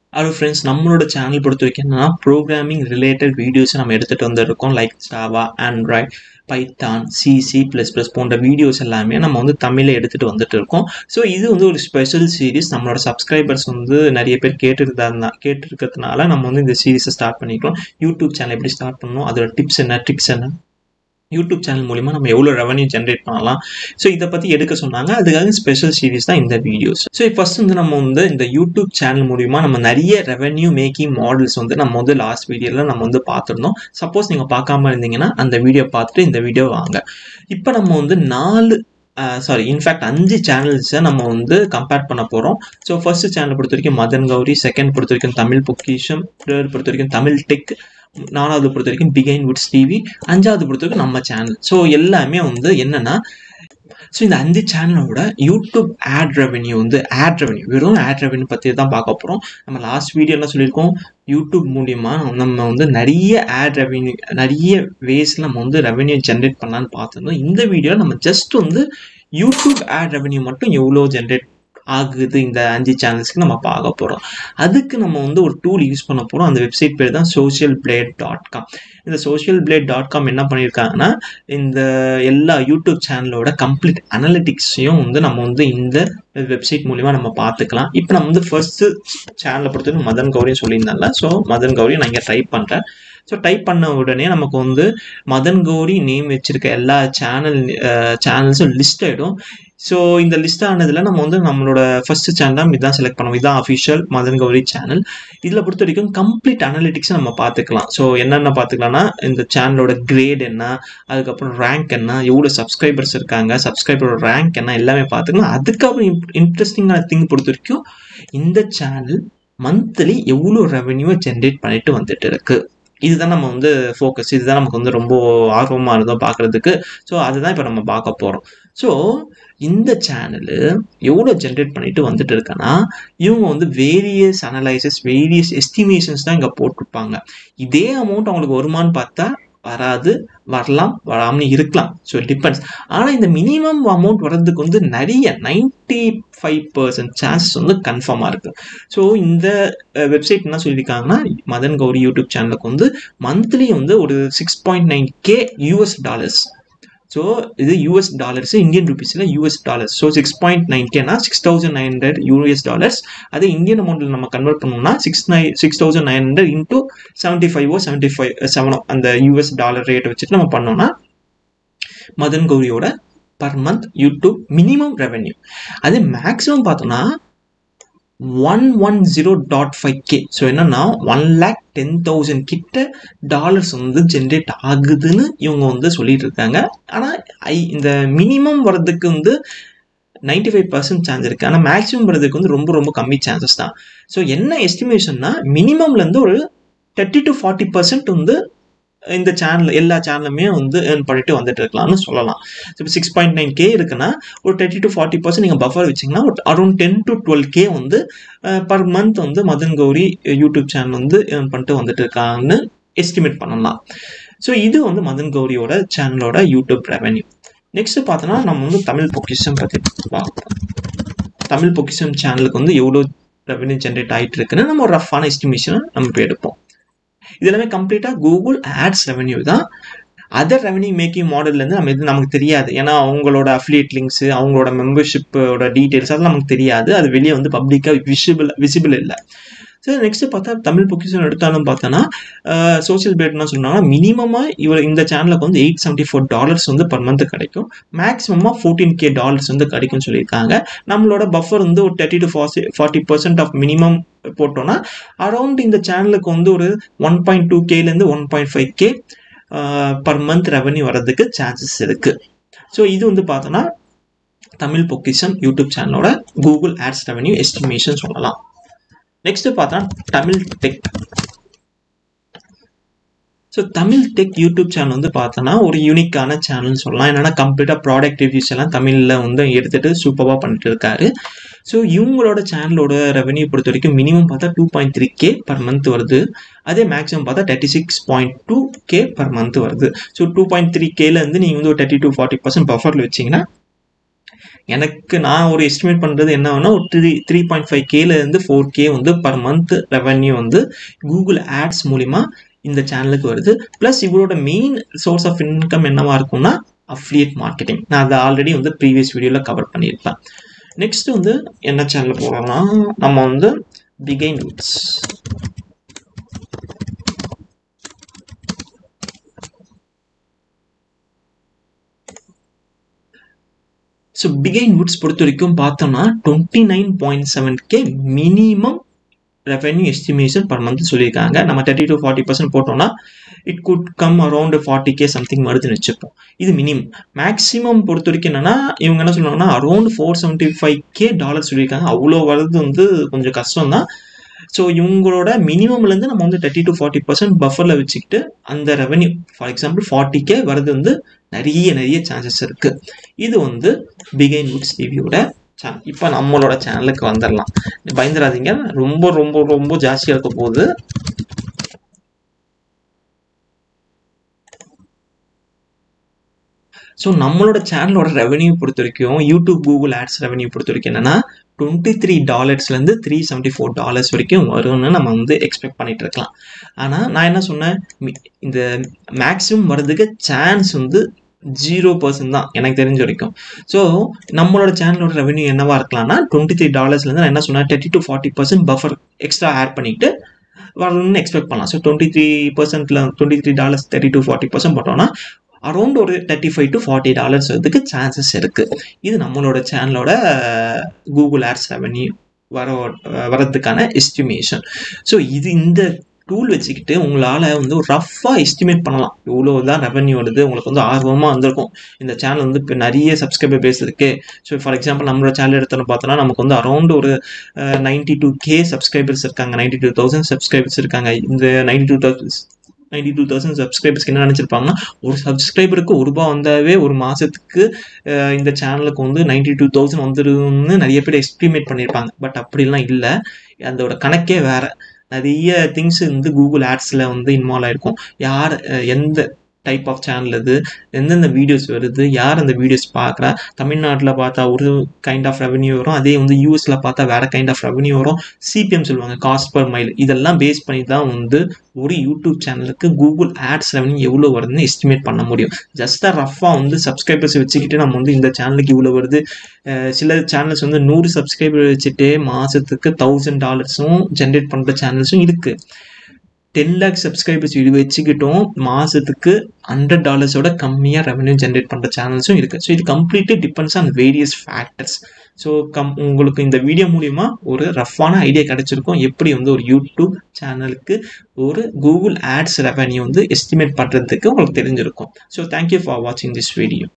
hello friends நம்மளோட channel பொறுத்த வரைக்கும் என்னன்னா ப்ரோக்ராமிங் ரிலேட்டட் வீடியோஸ் நம்ம எடுத்துகிட்டு வந்துருக்கோம் like Java Android Python CC plus plus போன்ற வீடியோஸ் எல்லாமே நம்ம வந்து தமிழில் எடுத்துகிட்டு வந்துட்டு இருக்கோம் ஸோ இது வந்து ஒரு ஸ்பெஷல் சீரிஸ் நம்மளோட சப்ஸ்கிரைபர்ஸ் வந்து நிறைய பேர் கேட்டுருந்தா கேட்டுருக்கிறதுனால நம்ம வந்து இந்த சீரிஸை ஸ்டார்ட் பண்ணிக்கிறோம் யூடியூப் சேனல் எப்படி ஸ்டார்ட் பண்ணணும் அதோட டிப்ஸ் என்ன ட்ரிக்ஸ் என்ன யூடியூப் சேனல் மூலிமா நம்ம எவ்வளோ ரெவன்யூ ஜென்ரேட் பண்ணலாம் ஸோ இதை பற்றி எடுக்க சொன்னாங்க அதுக்காக ஸ்பெஷல் சீரிஸ் தான் இந்த வீடியோஸ் ஸோ ஃபர்ஸ்ட் வந்து நம்ம வந்து இந்த யூடியூப் சேனல் மூலிமா நம்ம நிறைய ரெவன்யூ மேக்கிங் மாடல்ஸ் வந்து நம்ம வந்து லாஸ்ட் வீடியோவில் நம்ம வந்து பார்த்துருந்தோம் சப்போஸ் நீங்கள் பார்க்காம இருந்தீங்கன்னா அந்த வீடியோ பார்த்துட்டு இந்த வீடியோ வாங்க இப்போ நம்ம வந்து நாலு சாரி இன்ஃபேக்ட் அஞ்சு சேனல்ஸை நம்ம வந்து கம்பேர் பண்ண போகிறோம் ஸோ ஃபர்ஸ்ட் சேனல் பொறுத்த வரைக்கும் மதன் கௌரி செகண்ட் பொறுத்த வரைக்கும் தமிழ் பொக்கிஷம் தேர்ட் பொறுத்த வரைக்கும் தமிழ் டெக் நாலாவது பொறுத்த வரைக்கும் பிகைன் வுட்ஸ் டிவி அஞ்சாவது பொறுத்த வரைக்கும் நம்ம சேனல் ஸோ எல்லாமே வந்து என்னன்னா ஸோ இந்த அஞ்சு சேனலோட யூடியூப் ஆட் ரெவென்யூ வந்து ஆட் ரெவென்யூ வெறும் ஆட் ரெவென்யூ பற்றி தான் பார்க்க போகிறோம் நம்ம லாஸ்ட் வீடியோலாம் சொல்லியிருக்கோம் யூடியூப் மூலியமா நம்ம வந்து நிறைய ஆட் ரெவென்யூ நிறைய வேஸில் நம்ம வந்து ரெவென்யூ ஜென்ரேட் பண்ணலான்னு பார்த்துருந்தோம் இந்த வீடியோ நம்ம ஜஸ்ட் வந்து யூடியூப் ஆட் ரெவென்யூ மட்டும் எவ்வளோ ஜென்ரேட் ஆகுது இந்த அஞ்சு சேனல்ஸ்க்கு நம்ம பார்க்க போகிறோம் அதுக்கு நம்ம வந்து ஒரு டூல் யூஸ் பண்ண போகிறோம் அந்த வெப்சைட் பேர் தான் சோஷியல் பிளேட் டாட் காம் இந்த சோஷியல் பிளேட் டாட் காம் என்ன பண்ணியிருக்காங்கன்னா இந்த எல்லா யூடியூப் சேனலோட கம்ப்ளீட் அனலிட்டிக்ஸையும் வந்து நம்ம வந்து இந்த வெப்சைட் மூலிமா நம்ம பார்த்துக்கலாம் இப்போ நம்ம வந்து ஃபர்ஸ்ட் சேனலை பொறுத்தவரைக்கும் மதன் கௌரியும் சொல்லியிருந்தால ஸோ மதன் கௌரி நான் இங்கே டைப் பண்ணுறேன் ஸோ டைப் பண்ண உடனே நமக்கு வந்து மதன் கௌரி நேம் வச்சிருக்க எல்லா சேனல் சேனல்ஸும் லிஸ்ட் ஆகிடும் ஸோ இந்த லிஸ்ட் ஆனதில் நம்ம வந்து நம்மளோட ஃபர்ஸ்ட் சேனல் தான் இதான் செலக்ட் பண்ணுவோம் இதான் அஃபிஷியல் மதன் கௌரி சேனல் இதில் பொறுத்த வரைக்கும் கம்ப்ளீட் அனலிட்டிக்ஸ் நம்ம பார்த்துக்கலாம் ஸோ என்னென்ன பார்த்துக்கலாம்னா இந்த சேனலோட கிரேட் என்ன அதுக்கப்புறம் ரேங்க் என்ன எவ்வளோ சப்ஸ்கிரைபர்ஸ் இருக்காங்க சப்ஸ்கிரைபரோட ரேங்க் என்ன எல்லாமே பார்த்துக்கலாம் அதுக்கப்புறம் இன்ட்ரெஸ்டிங்கான திங் பொறுத்த வரைக்கும் இந்த சேனல் மந்த்லி எவ்வளோ ரெவென்யூவை ஜென்ரேட் பண்ணிட்டு வந்துட்டு இருக்கு இதுதான் நம்ம வந்து ஃபோக்கஸ் இதுதான் நமக்கு வந்து ரொம்ப ஆர்வமாக இருந்தோம் பார்க்குறதுக்கு ஸோ அதுதான் இப்போ நம்ம பார்க்க போகிறோம் ஸோ இந்த சேனலு எவ்வளோ ஜென்ரேட் பண்ணிட்டு வந்துட்டு இருக்கேன்னா இவங்க வந்து வேரியஸ் அனலைசஸ் வேரியஸ் எஸ்டிமேஷன்ஸ் தான் இங்கே போட்டிருப்பாங்க இதே அமௌண்ட் அவங்களுக்கு வருமானு பார்த்தா வராது வரலாம் வராமல் இருக்கலாம் ஸோ டிபெண்ட்ஸ் ஆனால் இந்த மினிமம் அமௌண்ட் வர்றதுக்கு வந்து நிறைய நைன்டி ஃபைவ் பர்சன்ட் சான்சஸ் வந்து கன்ஃபார்மாக இருக்குது ஸோ இந்த வெப்சைட் என்ன சொல்லியிருக்காங்கன்னா மதன் கௌரி யூடியூப் சேனலுக்கு வந்து மந்த்லி வந்து ஒரு six point nine K US dollars so இது யூஎஸ் டாலர்ஸ் இந்தியன் ருபீஸில் US dollars so six point nine கேனா six thousand nine hundred US dollars அதே இந்தியன் அமௌண்ட்டில் நம்ம கன்வெர்ட் பண்ணோம்னா six nine six thousand nine hundred into seventy ஃபைவோ seventy five செவனோ அந்த யூஎஸ் டாலர் ரேட்டை வச்சுட்டு நம்ம பண்ணோம்னா மதன் கௌரியோட per month YouTube minimum revenue அதே மேக்ஸிமம் பார்த்தோம்னா one one zero dot five K so என்னன்னா ஒன் லேக் டென் தௌசண்ட் கிட்ட டாலர்ஸ் வந்து ஜென்ரேட் ஆகுதுன்னு இவங்க வந்து சொல்லிட்டு இருக்காங்க ஆனால் ஐ இந்த மினிமம் வர்றதுக்கு வந்து நைன்டி ஃபைவ் பர்சன்ட் சான்ஸ் இருக்குது ஆனால் மேக்ஸிமம் வர்றதுக்கு வந்து ரொம்ப ரொம்ப கம்மி சான்சஸ் தான் ஸோ என்ன எஸ்டிமேஷன்னா மினிமம்லேருந்து ஒரு தேர்ட்டி டு ஃபார்ட்டி பர்சன்ட் வந்து இந்த சேனல் எல்லா சேனலுமே வந்து ஏர்ன் பண்ணிட்டு வந்துட்டு இருக்கலாம்னு சொல்லலாம் இப்போ சிக்ஸ் பாயிண்ட் நைன் கே இருக்குன்னா ஒரு தேர்ட்டி டு ஃபார்ட்டி பர்சன்ட் நீங்கள் பஃபர் வச்சிங்கன்னா ஒரு around ten to twelve K வந்து பர் மந்த் வந்து மதன் கௌரி யூடியூப் சேனல் வந்து ஏர்ன் பண்ணிட்டு வந்துட்டு இருக்காங்கன்னு எஸ்டிமேட் பண்ணலாம் ஸோ இது வந்து மதன் கௌரியோட சேனலோட யூடியூப் ரெவென்யூ நெக்ஸ்ட் பார்த்தோன்னா நம்ம வந்து தமிழ் பொக்கிஷம் பற்றி பார்ப்போம் தமிழ் பொக்கிஷம் சேனலுக்கு வந்து எவ்வளோ ரெவென்யூ ஜென்ரேட் ஆகிட்டு இருக்குன்னு நம்ம ஒரு ரஃபான எஸ்டிமேஷனை நம்ம இப்போ எடுப்போம் இது எல்லாமே கம்ப்ளீட்டாக கூகுள் ஆட்ஸ் ரெவென்யூ தான் அதர் ரெவன்யூ மேக்கிங் மாடல்லேருந்து நம்ம எது நமக்கு தெரியாது ஏன்னா அவங்களோட அஃபிலியேட் லிங்க்ஸு அவங்களோட மெம்பர்ஷிப்போட டீட்டெயில்ஸ் அதெல்லாம் நமக்கு தெரியாது அது வெளியே வந்து பப்ளிக்காக விஷிபிள் விசிபிள் இல்லை சரி நெக்ஸ்ட் பார்த்தா தமிழ் பொக்கிஷன் எடுத்தாலும் பார்த்தோன்னா சோசியல் பேட்னா சொன்னாங்கன்னா மினிமமாக இவர் இந்த சேனலுக்கு வந்து எயிட் செவன்ட்டி ஃபோர் டாலர்ஸ் வந்து பர் மந்த் கிடைக்கும் மேக்ஸிமமாக ஃபோர்டீன் கே டாலர்ஸ் வந்து கிடைக்கும்னு சொல்லியிருக்காங்க நம்மளோட பஃபர் வந்து ஒரு thirty to forty forty percent of minimum போட்டோம்னா அரௌண்ட் இந்த சேனலுக்கு வந்து ஒரு ஒன் பாயிண்ட் டூ கேலேருந்து one point five K per month revenue வர்றதுக்கு சான்சஸ் இருக்குது ஸோ இது வந்து பார்த்தோன்னா தமிழ் பொக்கிஷம் யூடியூப் சேனலோட கூகுள் ஆட்ஸ் ரெவன்யூ எஸ்டிமேஷன் சொல்லலாம் நெக்ஸ்ட் பார்த்தா Tamil tech so Tamil tech YouTube channel வந்து பார்த்தோன்னா ஒரு யூனிக்கான சேனல்னு சொல்லலாம் என்னன்னா கம்ப்ளீட்டாக ப்ராடக்ட் ரிவ்யூஸ் எல்லாம் தமிழில் வந்து எடுத்துகிட்டு சூப்பராக பண்ணிட்டு இருக்காரு ஸோ இவங்களோட சேனலோட ரெவன்யூ பொறுத்த வரைக்கும் மினிமம் பார்த்தா two point three K per month வருது அதே மேக்ஸிமம் பார்த்தா thirty six point two K per month வருது ஸோ டூ பாயிண்ட் த்ரீ கேலேருந்து நீங்கள் வந்து ஒரு தேர்ட்டி டூ ஃபார்ட்டி பர்சன்ட் பஃபரில் வச்சிங்கன்னா எனக்கு நான் ஒரு எஸ்டிமேட் பண்ணுறது என்ன வேணா ஒரு த்ரீ த்ரீ பாயிண்ட் ஃபைவ் கேலேருந்து ஃபோர் கே வந்து பர் மந்த் ரெவன்யூ வந்து கூகுள் ஆட்ஸ் மூலிமா இந்த சேனலுக்கு வருது ப்ளஸ் இவரோட மெயின் சோர்ஸ் ஆஃப் இன்கம் என்னவா இருக்கும்னா அஃப்லியேட் மார்க்கெட்டிங் நான் அதை ஆல்ரெடி வந்து ப்ரீவியஸ் வீடியோவில் கவர் பண்ணியிருப்பேன் நெக்ஸ்ட் வந்து என்ன சேனல் போகலாம்னா நம்ம வந்து Behindwoods so Behindwoods பொறுத்த வரைக்கும் பார்த்தோம்னா twenty nine point seven K minimum revenue estimation per month சொல்லியிருக்காங்க நம்ம தேர்ட்டி டு ஃபார்ட்டி பர்சன்ட் போட்டோம்னா it could come around forty K something வருதுன்னு வச்சுப்போம் இது மினிமம் மேக்ஸிமம் பொறுத்த வரைக்கும் என்னன்னா இவங்க என்ன சொல்லுவாங்கன்னா around four seventy five K dollar சொல்லியிருக்காங்க அவ்வளோ வரது வந்து கொஞ்சம் கஷ்டம் தான் ஸோ இவங்களோட மினிமம்லேருந்து நம்ம வந்து தேர்ட்டி டு ஃபார்ட்டி பர்சன்ட் பஃபரில் வச்சுக்கிட்டு அந்த revenue for example forty K வரது வந்து நிறைய நிறைய சான்சஸ் இருக்குது இது வந்து பிகைன் வுட்ஸ் டிவியோட சேனல் இப்போ நம்மளோட சேனலுக்கு வந்துடலாம் பயந்துடாதீங்க ரொம்ப ரொம்ப ரொம்ப ஜாஸ்தியாக இருக்க போகுது ஸோ நம்மளோட சேனலோட ரெவன்யூ பொறுத்த வரைக்கும் யூடியூப் கூகுள் ஆட்ஸ் ரெவன்யூ பொறுத்த வரைக்கும் என்னன்னா டுவெண்ட்டி த்ரீ டாலர்ஸ்லேருந்து த்ரீ செவன்ட்டி ஃபோர் டாலர்ஸ் வரைக்கும் வரும்னு நம்ம வந்து எக்ஸ்பெக்ட் பண்ணிட்டு இருக்கலாம் ஆனால் நான் என்ன சொன்னேன் இந்த மேக்ஸிமம் வர்றதுக்கு சான்ஸ் வந்து ஜீரோ பர்சன்ட் தான் எனக்கு தெரிஞ்ச வரைக்கும் ஸோ நம்மளோட சேனலோட ரெவன்யூ என்னவா இருக்கலாம்னா டுவெண்ட்டி த்ரீ டாலர்ஸ்லேருந்து நான் என்ன சொன்னேன் thirty to forty percent buffer extra add பண்ணிட்டு வரணும்னு எக்ஸ்பெக்ட் பண்ணலாம் ஸோ டுவெண்ட்டி த்ரீ பர்சன்ட்ல twenty three dollars thirty to forty percent போட்டோம்னா அரௌண்ட் ஒரு thirty five to forty dollars வரதுக்கு சான்சஸ் இருக்குது இது நம்மளோட சேனலோட கூகுள் ஆட்ஸ் ரெவன்யூ வர வரதுக்கான எஸ்டிமேஷன் ஸோ இது இந்த டூல் வச்சுக்கிட்டு உங்களால் வந்து ஒரு ரஃப்பாக எஸ்டிமேட் பண்ணலாம் இவ்வளோ தான் ரெவன்யூ வருது உங்களுக்கு வந்து ஆர்வமாக வந்திருக்கும் இந்த சேனல் வந்து இப்போ நிறைய சப்ஸ்கிரைபர் பேஸ் இருக்கு ஸோ ஃபார் எக்ஸாம்பிள் நம்மளோட சேனல் எடுத்தோன்னு பார்த்தோன்னா நமக்கு வந்து அரௌண்ட் ஒரு நைன்டி டூ கே சப்ஸ்கிரைபர்ஸ் இருக்காங்க நைன்டி டூ தௌசண்ட் சப்ஸ்கிரைபர்ஸ் இருக்காங்க இந்த ninety two thousand ninety two thousand சப்ஸ்கிரைபர்ஸ்க்கு என்ன நினச்சிருப்பாங்கன்னா ஒரு சப்ஸ்கிரைபருக்கு ஒரு ரூபா வந்தாவே ஒரு மாதத்துக்கு இந்த சேனலுக்கு வந்து நைன்டி டூ தௌசண்ட் வந்துருன்னு நிறைய பேர் எஸ்டிமேட் பண்ணியிருப்பாங்க பட் அப்படிலாம் இல்லை அதோட கணக்கே வேற நிறைய திங்ஸ் வந்து கூகுள் ஆட்ஸில் வந்து இன்வால்வ் ஆயிருக்கும் யார் எந்த டைப் ஆஃப் சேனல் இது எந்தெந்த வீடியோஸ் வருது யார் அந்த வீடியோஸ் பார்க்குறா தமிழ்நாட்டில் பார்த்தா ஒரு கைண்ட் ஆஃப் ரெவன்யூ வரும் அதே வந்து யூஎஸில் பார்த்தா வேற கைண்ட் ஆஃப் ரெவன்யூ வரும் சிபிஎம் சொல்லுவாங்க காஸ்ட் பர் மைல் இதெல்லாம் பேஸ் பண்ணி தான் வந்து ஒரு யூடியூப் சேனலுக்கு கூகுள் ஆட்ஸ் ரெவன்யூ எவ்வளோ வருதுன்னு எஸ்டிமேட் பண்ண முடியும் ஜஸ்ட்டாக ரஃபாக வந்து சப்ஸ்கிரைபர்ஸ் வச்சுக்கிட்டு நம்ம வந்து இந்த சேனலுக்கு இவ்வளோ வருது சில சேனல்ஸ் வந்து நூறு சப்ஸ்கிரைபர் வச்சுட்டு மாதத்துக்கு தௌசண்ட் டாலர்ஸும் ஜென்ரேட் பண்ணுற சேனல்ஸும் இருக்குது டென் லேக் சப்ஸ்கிரைபர்ஸ் இது வச்சுக்கிட்டோம் மாதத்துக்கு ஹண்ட்ரட் டாலர்ஸோட கம்மியாக ரெவன்யூ ஜென்ரேட் பண்ணுற சேனல்ஸும் இருக்குது ஸோ இது completely depends on various factors so come உங்களுக்கு இந்த வீடியோ மூலிமா ஒரு ரஃப்பான ஐடியா கிடைச்சிருக்கும் எப்படி வந்து ஒரு யூடியூப் சேனலுக்கு ஒரு கூகுள் ஆட்ஸ் ரெவன்யூ வந்து எஸ்டிமேட் பண்ணுறதுக்கு உங்களுக்கு தெரிஞ்சிருக்கும் ஸோ தேங்க்யூ ஃபார் வாட்சிங் திஸ் வீடியோ